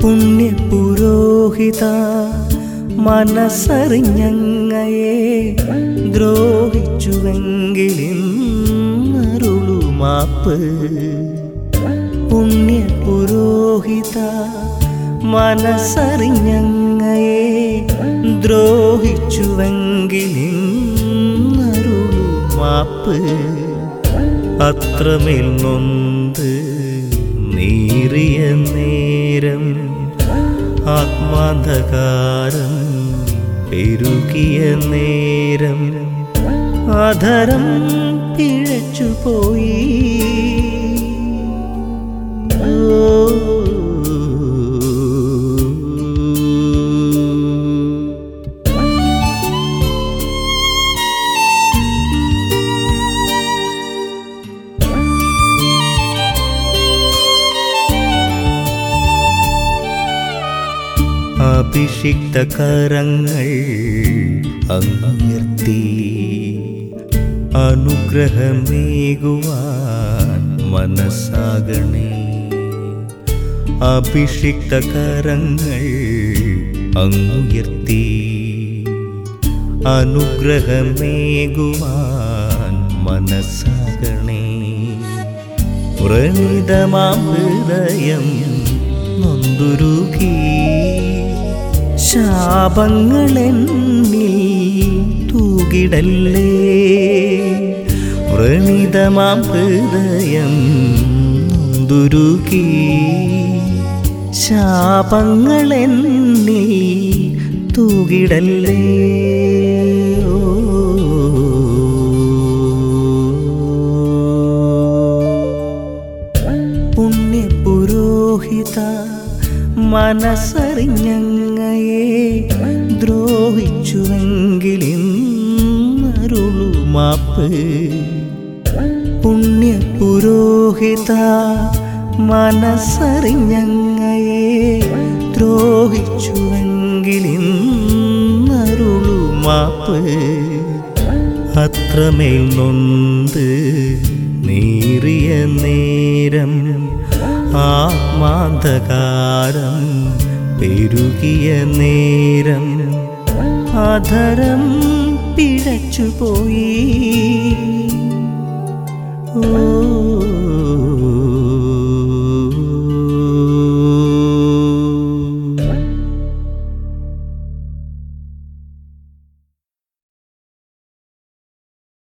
പുണ്യപുരോഹിത മനസ്സറിഞ്ഞങ്ങയെ ദ്രോഹിച്ചുവെങ്കിലും അരുളുമാപ്പ് പുണ്യപുരോഹിത മനസ്സറിഞ്ഞങ്ങയെ ദ്രോഹിച്ചുവെങ്കിലും അരുളുമാപ്പ് അത്രമേൽ നൊന്ത് നീറിയ നേരം ആത്മാന്ധകാരം പെരുകിയ നേരം അധരം പിഴച്ചുപോയി ഓ അഭിഷിക്ത കരങ്ങൾ അങ്ങുയർത്തി അനുഗ്രഹമേകുവാൻ മനസ്സാകണേ അഭിഷിക്ത കരങ്ങൾ അങ്ങുയർത്തി അനുഗ്രഹമേകുവാൻ മനസ്സാകണേ വ്രണിതമാം ഹൃദയം നൊന്തുരുകി ശാപങ്ങളെന്നിൽ തൂകിടല്ലേ വ്രണിതമാം ഹൃദയം നൊന്തുരുകി ശാപങ്ങളെന്നിൽ തൂകിടല്ലേ പുണ്യപുരോഹിത മനസ്സറിഞ്ഞങ്ങയെ ദ്രോഹിച്ചുവെങ്കിലും അരുളുമാപ്പ് പുണ്യപുരോഹിത മനസ്സറിഞ്ഞങ്ങയെ ദ്രോഹിച്ചുവെങ്കിലും അരുളുമാപ്പ് അത്രമേൽ നൊന്ത് നീറിയ നേരം ആത്മാന്ധകാരം പെരുകിയ നേരം അധരം പിഴച്ചുപോയി ഓ